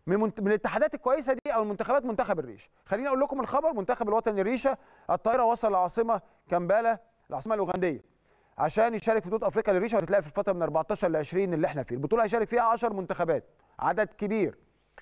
من منت... من الاتحادات الكويسه دي او المنتخبات منتخب الريشه خليني اقول لكم الخبر منتخب الوطني الريشه الطائره وصل العاصمه كامبالا العاصمه الاوغنديه عشان يشارك في بطوله افريقيا للريشه وهتتلعب في الفتره من 14 ل 20 اللي احنا فيه البطوله هيشارك فيها 10 منتخبات عدد كبير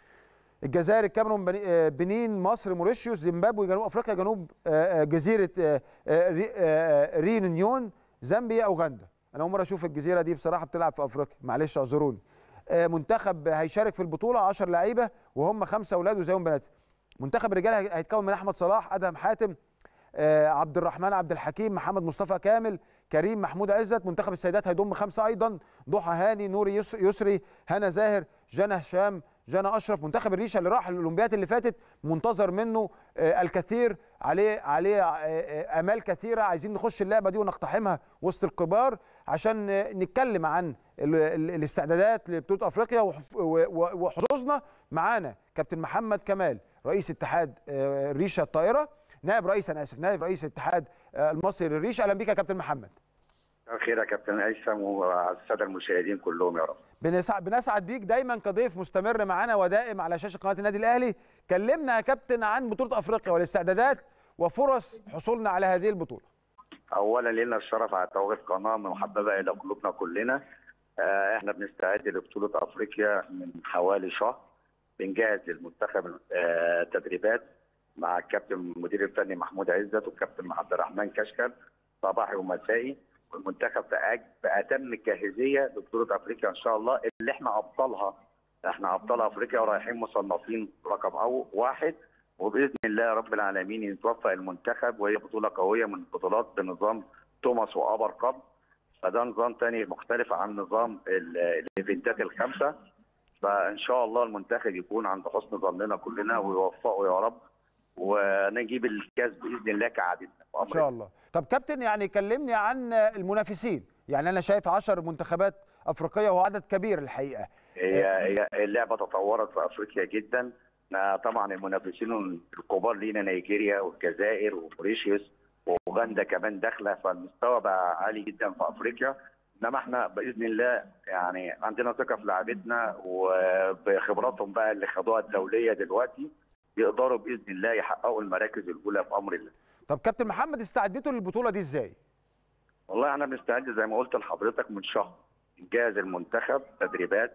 الجزائر الكاميرون بني- آه، بنين مصر موريشيوس زيمبابوي جنوب افريقيا جنوب آه، آه، جزيره آه، آه، ري- آه، ريونيون زامبيا اوغندا انا اول مره اشوف الجزيره دي بصراحه بتلعب في افريقيا معلش اعذروني آه، منتخب هيشارك في البطوله 10 لعيبه وهم خمسه اولاد وزيهم بنات منتخب الرجال هي- هيتكون من احمد صلاح ادهم حاتم آه، عبد الرحمن عبد الحكيم محمد مصطفى كامل كريم محمود عزت منتخب السيدات هيضم خمسه ايضا ضحى هاني نور يس- يسري هنا زاهر جنى هشام جنى اشرف منتخب الريشه اللي راح الاولمبياد اللي فاتت منتظر منه آه، الكثير عليه عليه آه، آه، امال كثيره عايزين نخش اللعبه دي ونقتحمها وسط الكبار عشان آه، نتكلم عن ال- ال- الاستعدادات لبطوله افريقيا وحف- و- و- وحظوظنا معانا كابتن محمد كمال رئيس اتحاد آه، الريشه الطائره نائب رئيس انا اسف نائب رئيس الاتحاد آه، المصري للريشه اهلا بيك يا كابتن محمد خير يا كابتن هيثم وعلى الساده المشاهدين كلهم يا رب بنسعد بنسعد بيك دايما كضيف مستمر معانا ودائم على شاشه قناه النادي الاهلي كلمنا يا كابتن عن بطوله افريقيا والاستعدادات وفرص حصولنا على هذه البطوله اولا لنا الشرف على تواجد قناه محببه الى قلوبنا كلنا آه، احنا بنستعد لبطوله افريقيا من حوالي شهر بنجهز للمنتخب آه، تدريبات مع الكابتن المدير الفني محمود عزت والكابتن عبد الرحمن كشكل صباحي ومسائي والمنتخب في أج- في اتم الجاهزيه لبطوله افريقيا ان شاء الله اللي احنا ابطالها احنا ابطال افريقيا ورايحين مصنفين رقم أو واحد وباذن الله رب العالمين يتوفق المنتخب وهي بطوله قويه من البطولات بنظام توماس وابر كاب فده نظام تاني مختلف عن نظام ال- الايفنتات الخمسه فان شاء الله المنتخب يكون عند حسن ظننا كلنا ويوفقه يا رب ونجيب الكاس باذن الله كعادتنا في ان أمر شاء الله طب كابتن يعني كلمني عن المنافسين يعني انا شايف 10 منتخبات افريقيه وهو عدد كبير الحقيقه هي هي اللعبه تطورت في افريقيا جدا آه، طبعا المنافسين الكبار لينا نيجيريا والجزائر وموريشيوس واوغندا كمان داخله فالمستوى بقى عالي جدا في افريقيا انما احنا باذن الله يعني عندنا ثقه في لعبتنا وبخبراتهم بقى اللي خدوها الدوليه دلوقتي يقدروا باذن الله يحققوا المراكز الاولى في امر الله. طب كابتن محمد استعدتوا للبطوله دي ازاي والله احنا بنستعد زي ما قلت لحضرتك من شهر جاهز المنتخب تدريبات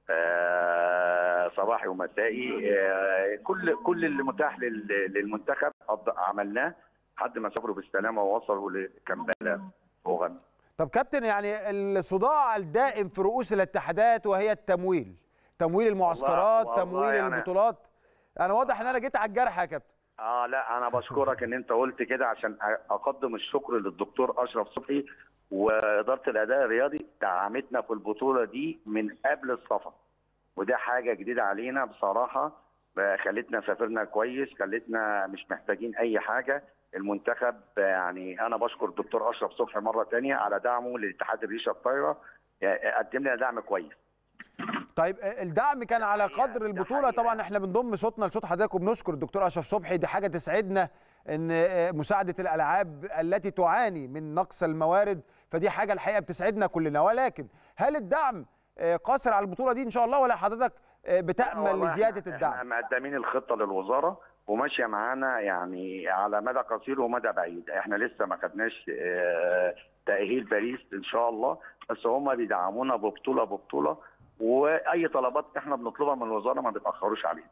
آه، صباحي ومسائي آه، كل كل اللي متاح لل- للمنتخب قد- عملناه لحد ما سافروا بالسلامه ووصلوا لكامبالا اوغندا طب كابتن يعني الصداع الدائم في رؤوس الاتحادات وهي التمويل تمويل المعسكرات والله تمويل يعني- البطولات انا واضح ان انا جيت على الجرح يا كابتن اه لا انا بشكرك ان انت قلت كده عشان أ- اقدم الشكر للدكتور اشرف صبحي واداره الاداء الرياضي دعمتنا في البطوله دي من قبل السفر وده حاجه جديده علينا بصراحه ب- خلتنا سافرنا كويس خلتنا مش محتاجين اي حاجه المنتخب يعني انا بشكر الدكتور اشرف صبحي مره تانية على دعمه لاتحاد الريشه الطايره يعني قدم لنا دعم كويس طيب الدعم كان على حقيقة، قدر ده البطوله حقيقة. طبعا احنا بنضم صوتنا لصوت حضرتك وبنشكر الدكتور اشرف صبحي دي حاجه تسعدنا ان مساعده الالعاب التي تعاني من نقص الموارد فدي حاجه الحقيقه بتسعدنا كلنا ولكن هل الدعم آه، قاصر على البطوله دي ان شاء الله ولا حضرتك آه، بتامل والله لزياده إحنا- الدعم احنا مقدمين الخطه للوزاره وماشيه معانا يعني على مدى قصير ومدى بعيد احنا لسه ما خدناش آه، تاهيل باريس ان شاء الله بس هم بيدعمونا ببطوله ببطوله واي طلبات احنا بنطلبها من الوزاره ما بيتاخروش عليها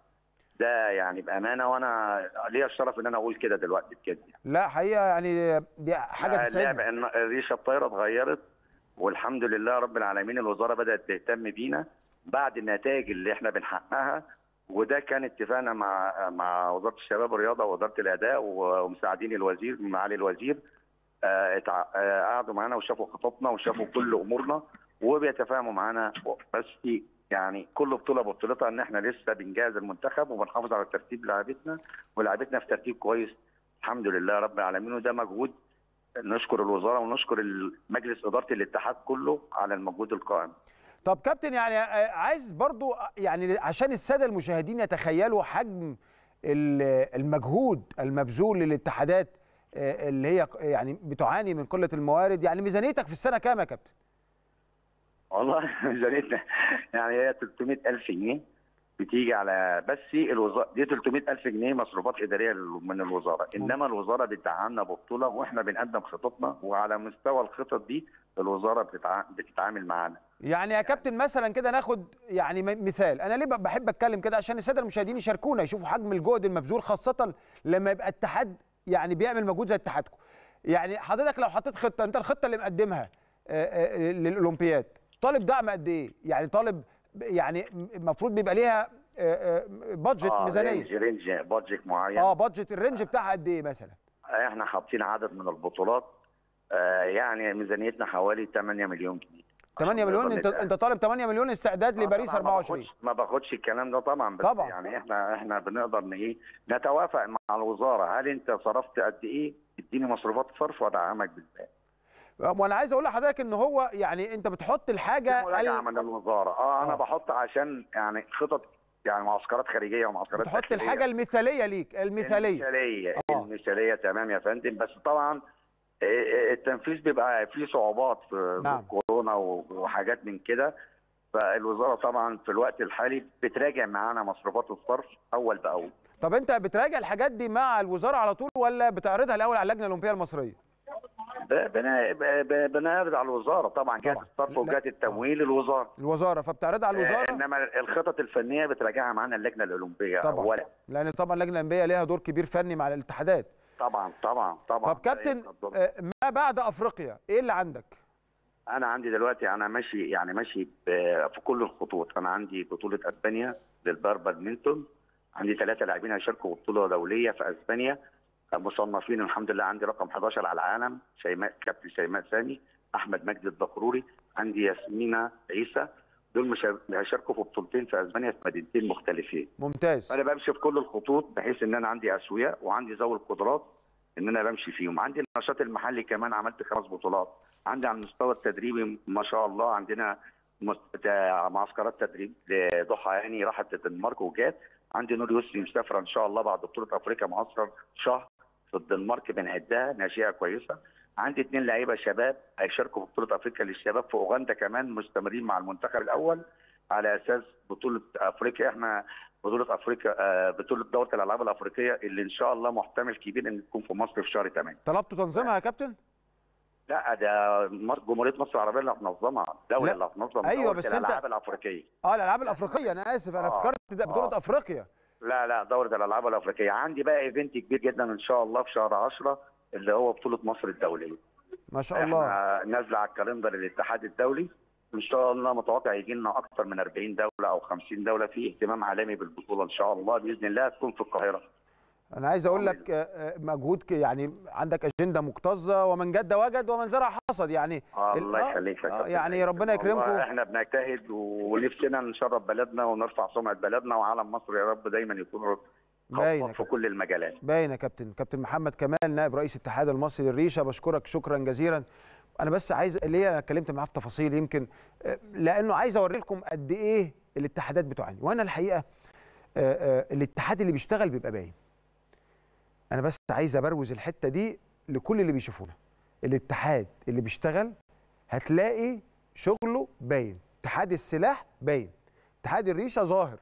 ده يعني بامانه وانا ليا الشرف ان انا اقول كده دلوقتي بجد يعني. لا حقيقه يعني دي حاجه تسعدنا اللعبة إن الريشه الطايره اتغيرت والحمد لله رب العالمين الوزاره بدات تهتم بينا بعد النتائج اللي احنا بنحققها وده كان اتفاقنا مع مع وزاره الشباب والرياضه ووزاره الاداء ومساعدين الوزير معالي الوزير آه، اتع- آه، قعدوا معانا وشافوا خططنا وشافوا كل امورنا وبيتفاهموا معانا بس يعني كل بطوله ببطولتها ان احنا لسه بنجهز المنتخب وبنحافظ على ترتيب لعبتنا ولعبتنا في ترتيب كويس الحمد لله رب العالمين وده مجهود نشكر الوزاره ونشكر مجلس اداره الاتحاد كله على المجهود القائم. طب كابتن يعني آه، عايز برضو آه، يعني عشان الساده المشاهدين يتخيلوا حجم ال- المجهود المبذول للاتحادات آه، اللي هي يعني بتعاني من قله الموارد يعني ميزانيتك في السنه كام يا كابتن؟ والله ميزانيتنا يعني هي 300 ألف جنيه بتيجي على بس الوزاره دي 300000 جنيه مصروفات اداريه من الوزاره انما الوزاره بتدعمنا ببطوله واحنا بنقدم خططنا وعلى مستوى الخطط دي الوزاره بتتع... بتتعامل معانا يعني يا كابتن مثلا كده ناخد يعني م- مثال انا ليه ب- بحب اتكلم كده عشان الساده المشاهدين يشاركونا يشوفوا حجم الجهد المبذول خاصه لما يبقى اتحاد يعني بيعمل مجهود زي اتحادكم يعني حضرتك لو حطيت خطه انت الخطه اللي مقدمها آه، آه، للاولمبياد طالب دعم قد ايه يعني طالب ب- يعني المفروض بيبقى ليها آه، آه، بادجت آه، ميزانيه رينج رينج بادجت معين اه بادجت الرينج بتاعها قد ايه مثلا احنا حاطين عدد من البطولات آه، يعني ميزانيتنا حوالي 8 مليون جنيه 8 مليون نقدر انت نتأهل. انت طالب 8 مليون استعداد آه، لباريس طبعاً ما 24 باخدش- ما باخدش الكلام ده طبعا بس طبعاً. يعني احنا احنا بنقدر ن- ايه نتوافق مع الوزاره هل انت صرفت قد ايه اديني مصروفات صرف وادعمك بالباقي وانا عايز اقول لحضرتك ان هو يعني انت بتحط الحاجه مراجعه ال- من الوزاره اه انا آه. بحط عشان يعني خطط يعني معسكرات خارجيه ومعسكرات بتحط داخلية. الحاجه المثاليه ليك المثاليه المثاليه آه. المثاليه تمام يا فندم بس طبعا آه، التنفيذ بيبقى فيه صعوبات في نعم. كورونا وحاجات من كده فالوزاره طبعا في الوقت الحالي بتراجع معانا مصروفات الصرف اول باول طب انت بتراجع الحاجات دي مع الوزاره على طول ولا بتعرضها الاول على اللجنه الاولمبيه المصريه ب- بنا- ب- ب- بنعرض على الوزاره طبعا جهه طبعاً. الصرف لا- وجهه التمويل الوزاره الوزاره فبتعرضها على آه، الوزاره انما الخطط الفنيه بتراجعها معانا اللجنه الاولمبيه طبعاً. اولا لان طبعا اللجنه الاولمبيه ليها دور كبير فني مع الاتحادات طبعا طبعا طبعا طب كابتن آه، ما بعد افريقيا ايه اللي عندك انا عندي دلوقتي انا ماشي يعني ماشي ب- في كل الخطوط انا عندي بطوله اسبانيا للبار بادمنتون عندي ثلاثه لاعبين هيشاركوا بطوله دوليه في اسبانيا مصنفين الحمد لله عندي رقم 11 على العالم شيماء كابتن شيماء سامي احمد مجدي الدقروري عندي ياسمينة عيسى دول مش هيشاركوا في بطولتين في اسبانيا في مدينتين مختلفين ممتاز انا بمشي في كل الخطوط بحيث ان انا عندي اسوياء وعندي ذوي القدرات ان انا بمشي فيهم عندي النشاط المحلي كمان عملت خمس بطولات عندي على المستوى التدريبي ما شاء الله عندنا مست- تا- معسكرات تدريب لضحى هاني راحت الدنمارك وجات عندي نور يسري مسافره ان شاء الله بعد بطوله افريقيا معسكر شهر في الدنمارك بنعدها ناشئه كويسه عندي اثنين لعيبه شباب هيشاركوا في بطوله افريقيا للشباب في اوغندا كمان مستمرين مع المنتخب الاول على اساس بطوله افريقيا احنا بطوله افريقيا آه، بطوله دوره الالعاب الافريقيه اللي ان شاء الله محتمل كبير ان تكون في مصر في شهر 8 طلبتوا تنظيمها يا كابتن لا ده مصر- جمهوريه مصر العربيه اللي هتنظمها الدوله لا. اللي هتنظم أيوة، دورة بس أنت- الالعاب الافريقيه اه الالعاب الافريقيه انا اسف انا آه. افتكرت ده بطوله آه. افريقيا لا لا دوره الالعاب الافريقيه عندي بقى ايفنت كبير جدا ان شاء الله في شهر 10 اللي هو بطوله مصر الدوليه ما شاء الله احنا نازله على الكالندر الاتحاد الدولي ان شاء الله متوقع يجي لنا اكثر من 40 دوله او 50 دوله في اهتمام عالمي بالبطوله ان شاء الله باذن الله هتكون في القاهره انا عايز اقول لك آه، آه، مجهود ك- يعني عندك اجنده مكتظه ومن جد وجد ومن زرع حصد يعني ال- الله آه، يخليك يا آه، كابتن يعني هيثم. ربنا والله يكرمكم احنا بنجتهد ونفسنا نشرف بلدنا ونرفع سمعه بلدنا وعلم مصر يا رب دايما يكون باينة خطوات في كل المجالات باين يا كابتن كابتن محمد كمال نائب رئيس الاتحاد المصري للريشه بشكرك شكرا جزيلا انا بس عايز ليه انا اتكلمت معاه في تفاصيل يمكن آه، لانه عايز اوري لكم قد ايه الاتحادات بتعاني وانا الحقيقه آه، آه، الاتحاد اللي بيشتغل بيبقى باين انا بس عايز ابروز الحته دي لكل اللي بيشوفونا الاتحاد اللي بيشتغل هتلاقي شغله باين اتحاد السلاح باين اتحاد الريشه ظاهر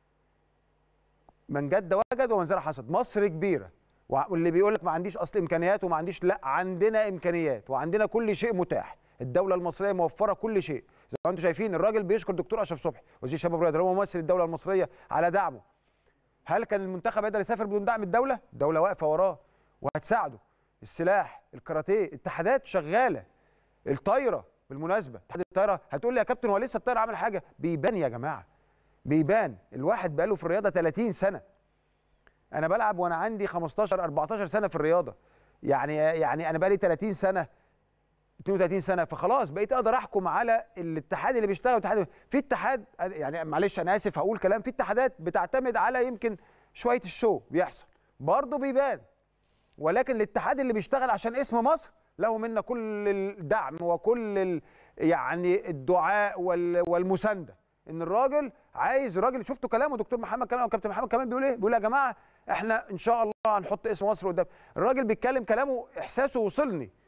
من جد وجد ومن زرع حصد مصر كبيره واللي بيقول لك ما عنديش اصل امكانيات وما عنديش لا عندنا امكانيات وعندنا كل شيء متاح الدوله المصريه موفره كل شيء زي ما انتم شايفين الراجل بيشكر دكتور اشرف صبحي وزير الشباب والرياضه اللي هو ممثل الدوله المصريه على دعمه هل كان المنتخب يقدر يسافر بدون دعم الدوله الدوله واقفه وراه وهتساعده السلاح الكاراتيه اتحادات شغاله الطايره بالمناسبه اتحاد الطايره هتقول لي يا كابتن هو لسه الطايره عامل حاجه بيبان يا جماعه بيبان الواحد بقاله في الرياضه 30 سنه انا بلعب وانا عندي 15 14 سنه في الرياضه يعني يعني انا بقالي 30 سنه 32 سنه فخلاص بقيت اقدر احكم على الاتحاد اللي بيشتغل والاتحاد في اتحاد يعني معلش انا اسف هقول كلام في اتحادات بتعتمد على يمكن شويه الشو بيحصل برضه بيبان ولكن الاتحاد اللي بيشتغل عشان اسم مصر له منا كل الدعم وكل ال يعني الدعاء وال والمسانده ان الراجل عايز راجل شفتوا كلامه دكتور محمد كلامه كابتن محمد كمان بيقول ايه بيقول يا جماعه احنا ان شاء الله هنحط اسم مصر قدام الراجل بيتكلم كلامه احساسه وصلني